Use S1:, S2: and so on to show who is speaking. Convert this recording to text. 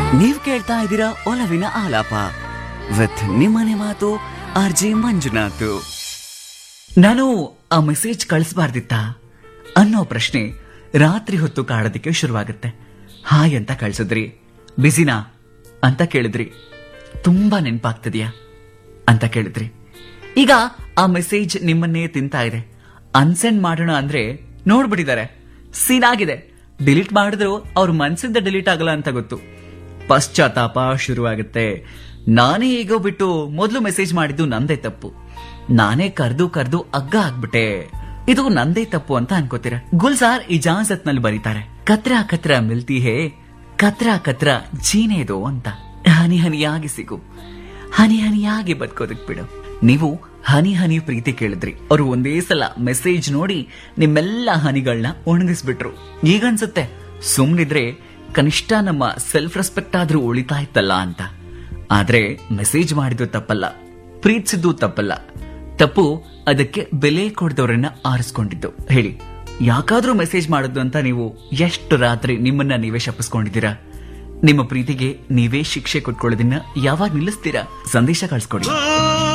S1: ನೀವ್ ಕೇಳ್ತಾ ಇದ್ದೀರಾ ಒಲವಿನ ಆಲಾಪ ವಿತ್ ನಿಮ್ಮನೆ ಮಾತು ಆರ್ ಜೆ ಮಂಜುನಾಥ್ ನಾನು ಆ ಮೆಸೇಜ್ ಕಳಿಸಬಾರ್ದಿತ್ತ ಅನ್ನೋ ಪ್ರಶ್ನೆ ರಾತ್ರಿ ಹೊತ್ತು ಕಾಡೋದಕ್ಕೆ ಶುರುವಾಗುತ್ತೆ ಹಾಯ್ ಅಂತ ಕಳ್ಸಿದ್ರಿ ಬಿಸಿನಾ ಅಂತ ಕೇಳಿದ್ರಿ ತುಂಬಾ ನೆನ್ಪಾಗ್ತದ್ಯಾ ಅಂತ ಕೇಳಿದ್ರಿ ಈಗ ಆ ಮೆಸೇಜ್ ನಿಮ್ಮನ್ನೇ ತಿಂತಾ ಇದೆ ಅನ್ಸೆಂಡ್ ಮಾಡೋಣ ಅಂದ್ರೆ ನೋಡ್ಬಿಟ್ಟಿದ್ದಾರೆ ಸೀನ್ ಆಗಿದೆ ಡಿಲೀಟ್ ಮಾಡಿದ್ರು ಅವ್ರ ಮನ್ಸಿಂದ ಡಿಲೀಟ್ ಆಗಲ್ಲ ಅಂತ ಗೊತ್ತು ಪಶ್ಚಾತ್ತಾಪ ಶುರುವಾಗುತ್ತೆ ನಾನೇ ಈಗೋ ಬಿಟ್ಟು ಮೊದಲು ಮೆಸೇಜ್ ಮಾಡಿದ್ದು ನಂದೇ ತಪ್ಪು ನಾನೇ ಕರ್ದು ಕರ್ದು ಅಗ್ಗ ಆಗ್ಬಿಟ್ಟೆ ಇದು ನಂದೇ ತಪ್ಪು ಅಂತ ಅನ್ಕೋತೀರ ಗುಲ್ಸಾರ್ ಇಜಾಜತ್ ನಲ್ಲಿ ಬರೀತಾರೆ ಕತ್ರ ಕತ್ರ ಮಿಲ್ತಿ ಹೇ ಕತ್ರ ಕತ್ರ ಜೀನೇದು ಅಂತ ಹನಿ ಹನಿಯಾಗಿ ಸಿಗು ಹನಿ ಹನಿಯಾಗಿ ಬದುಕೋದಕ್ ಬಿಡು ನೀವು ಹನಿ ಹನಿ ಪ್ರೀತಿ ಕೇಳಿದ್ರಿ ಅವ್ರು ಒಂದೇ ಸಲ ಮೆಸೇಜ್ ನೋಡಿ ನಿಮ್ಮೆಲ್ಲ ಹನಿಗಳನ್ನ ಒಣಗಿಸ್ಬಿಟ್ರು ಈಗನ್ಸುತ್ತೆ ಸುಮ್ನಿದ್ರೆ ಕನಿಷ್ಠ ನಮ್ಮ ಸೆಲ್ಫ್ ರೆಸ್ಪೆಕ್ಟ್ ಆದ್ರೂ ಉಳಿತಾ ಇತ್ತಲ್ಲ ಅಂತ ಆದ್ರೆ ಮೆಸೇಜ್ ಮಾಡಿದ್ದು ತಪ್ಪಲ್ಲ ಪ್ರೀತಿಸಿದ್ದು ತಪ್ಪಲ್ಲ ತಪ್ಪು ಅದಕ್ಕೆ ಬೆಲೆ ಕೊಡದವರನ್ನ ಆರಿಸ್ಕೊಂಡಿದ್ದು ಹೇಳಿ ಯಾಕಾದ್ರೂ ಮೆಸೇಜ್ ಮಾಡೋದು ಅಂತ ನೀವು ಎಷ್ಟು ರಾತ್ರಿ ನಿಮ್ಮನ್ನ ನೀವೇ ಶಪಿಸ್ಕೊಂಡಿದ್ದೀರಾ ನಿಮ್ಮ ಪ್ರೀತಿಗೆ ನೀವೇ ಶಿಕ್ಷೆ ಕೊಟ್ಕೊಳ್ಳೋದನ್ನ ಯಾವಾಗ ನಿಲ್ಲಿಸ್ತೀರಾ ಸಂದೇಶ ಕಳ್ಸ್ಕೊಡಿ